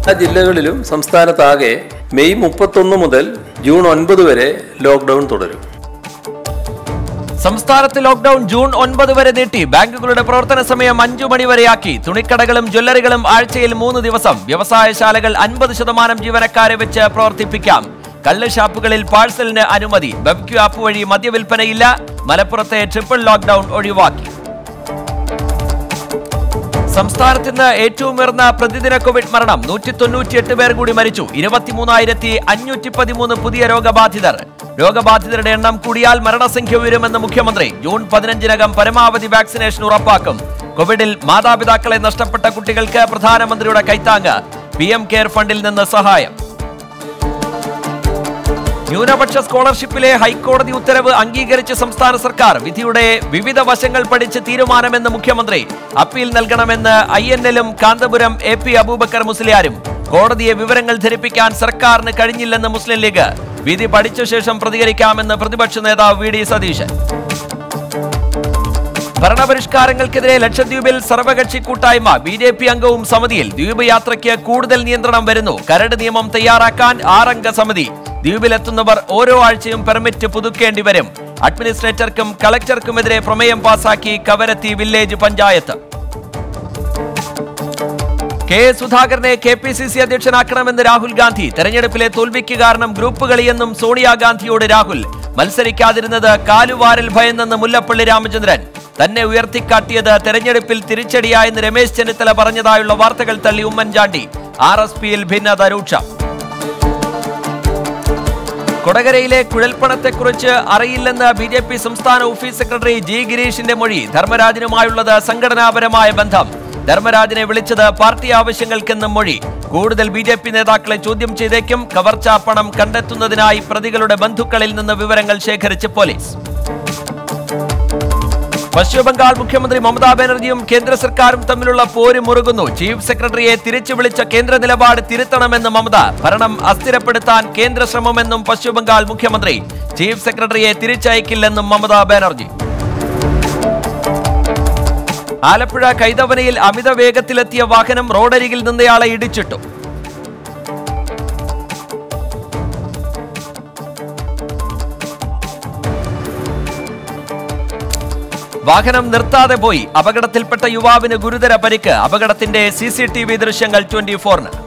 എല്ലാ ജില്ലകളിലും സംസ്ഥാനത്താകെ മെയ് മുപ്പത്തൊന്ന് മുതൽ ജൂൺ ഒൻപത് വരെ ലോക്ക്ഡൌൺ തുടരും സംസ്ഥാനത്ത് ലോക്ഡൌൺ ജൂൺ ഒൻപത് വരെ നീട്ടി ബാങ്കുകളുടെ പ്രവർത്തന സമയം അഞ്ചു മണി വരെയാക്കി തുണിക്കടകളും ജ്വല്ലറികളും ആഴ്ചയിൽ മൂന്ന് ദിവസം വ്യവസായശാലകൾ അൻപത് ശതമാനം ജീവനക്കാരെ വെച്ച് പ്രവർത്തിപ്പിക്കാം കള്ള് ഷാപ്പുകളിൽ പാഴ്സലിന് അനുമതി ബെബ്ക്യു ആപ്പ് വഴി മദ്യവിൽപ്പനയില്ല മലപ്പുറത്തെ ട്രിപ്പിൾ ലോക്ഡൌൺ ഒഴിവാക്കി സംസ്ഥാനത്ത് ഇന്ന് ഏറ്റവും ഉയർന്ന പ്രതിദിന കോവിഡ് മരണം നൂറ്റി തൊണ്ണൂറ്റിയെട്ട് പേർ കൂടി മരിച്ചു ഇരുപത്തിമൂന്നായിരത്തി അഞ്ഞൂറ്റി പതിമൂന്ന് പുതിയ രോഗബാധിതർ രോഗബാധിതരുടെ എണ്ണം കൂടിയാൽ മരണസംഖ്യ ഉയരുമെന്ന് മുഖ്യമന്ത്രി ജൂൺ പതിനഞ്ചിനകം പരമാവധി വാക്സിനേഷൻ ഉറപ്പാക്കും കോവിഡിൽ മാതാപിതാക്കളെ നഷ്ടപ്പെട്ട കുട്ടികൾക്ക് പ്രധാനമന്ത്രിയുടെ കൈത്താങ്ങ് പി എം കെയർ ഫണ്ടിൽ നിന്ന് സഹായം ന്യൂനപക്ഷ സ്കോളർഷിപ്പിലെ ഹൈക്കോടതി ഉത്തരവ് അംഗീകരിച്ച് സംസ്ഥാന സർക്കാർ വിധിയുടെ വിവിധ വശങ്ങൾ പഠിച്ച് തീരുമാനമെന്ന് മുഖ്യമന്ത്രി അപ്പീൽ നൽകണമെന്ന് ഐ എൻ എല്ലും കാന്തപുരം എ പി അബൂബക്കർ മുസ്ലിയാരും കോടതിയെ വിവരങ്ങൾ ധരിപ്പിക്കാൻ സർക്കാരിന് കഴിഞ്ഞില്ലെന്ന് മുസ്ലിം ലീഗ് വിധി പഠിച്ച ശേഷം പ്രതികരിക്കാമെന്ന് പ്രതിപക്ഷ നേതാവ് വി ഡി സതീശൻ ഭരണപരിഷ്കാരങ്ങൾക്കെതിരെ ലക്ഷദ്വീപിൽ സർവകക്ഷി കൂട്ടായ്മ ബി ജെ പി അംഗവും സമിതിയിൽ ദ്വീപ് യാത്രയ്ക്ക് കൂടുതൽ നിയന്ത്രണം വരുന്നു കരട് നിയമം തയ്യാറാക്കാൻ ആറംഗ സമിതി ദ്വീപിലെത്തുന്നവർ ഓരോ ആഴ്ചയും പെർമിറ്റ് പുതുക്കേണ്ടി വരും അഡ്മിനിസ്ട്രേറ്റർക്കും കളക്ടർക്കുമെതിരെ പ്രമേയം പാസാക്കി Kavaratti village panchayat K S സുധാകരനെ കെ പി സി സി അധ്യക്ഷനാക്കണമെന്ന് രാഹുൽ ഗാന്ധി തെരഞ്ഞെടുപ്പിലെ തോൽവിക്ക് കാരണം ഗ്രൂപ്പ് കളിയെന്നും സോണിയാഗാന്ധിയോട് രാഹുൽ മത്സരിക്കാതിരുന്നത് കാലുവാരൽ ഭയന്നെന്ന് മുല്ലപ്പള്ളി രാമചന്ദ്രൻ തന്നെ ഉയർത്തിക്കാട്ടിയത് തെരഞ്ഞെടുപ്പിൽ തിരിച്ചടിയായെന്ന് രമേശ് ചെന്നിത്തല പറഞ്ഞതായുള്ള വാർത്തകൾ തള്ളി ഉമ്മൻചാണ്ടി ആർ എസ് പിയിൽ ഭിന്നത രൂക്ഷം കൊടകരയിലെ കുഴൽപ്പണത്തെക്കുറിച്ച് അറിയില്ലെന്ന് ബി ജെ പി സംസ്ഥാന ഓഫീസ് സെക്രട്ടറി ജി ഗിരീഷിന്റെ മൊഴി ധർമ്മരാജനുമായുള്ളത് സംഘടനാപരമായ ബന്ധം ധർമ്മരാജനെ വിളിച്ചത് പാർട്ടി ആവശ്യങ്ങൾക്കെന്നും മൊഴി കൂടുതൽ ബി ജെ പി നേതാക്കളെ ചോദ്യം ചെയ്തേക്കും കവർച്ചാ പണം കണ്ടെത്തുന്നതിനായി പ്രതികളുടെ ബന്ധുക്കളിൽ നിന്ന് വിവരങ്ങൾ ശേഖരിച്ച് പോലീസ് പശ്ചിമബംഗാൾ മുഖ്യമന്ത്രി മമതാ ബാനർജിയും കേന്ദ്ര സർക്കാരും തമ്മിലുള്ള പോര് മുറുകുന്നു ചീഫ് സെക്രട്ടറിയെ തിരിച്ചു വിളിച്ച കേന്ദ്ര നിലപാട് തിരുത്തണമെന്ന് മമത ഭരണം അസ്ഥിരപ്പെടുത്താൻ കേന്ദ്ര ശ്രമമെന്നും പശ്ചിമബംഗാൾ മുഖ്യമന്ത്രി ചീഫ് സെക്രട്ടറിയെ തിരിച്ചയക്കില്ലെന്നും മമതാ ബാനർജി ആലപ്പുഴ കൈതവനയിൽ അമിത വേഗത്തിലെത്തിയ വാഹനം റോഡരികിൽ നിന്നയാളെ ഇടിച്ചിട്ടു വാഹനം നിർത്താതെ പോയി അപകടത്തിൽപ്പെട്ട യുവാവിന് ഗുരുതര പരിക്ക് അപകടത്തിന്റെ സി സി ടി വി ദൃശ്യങ്ങൾ ട്വന്റി ഫോറിന്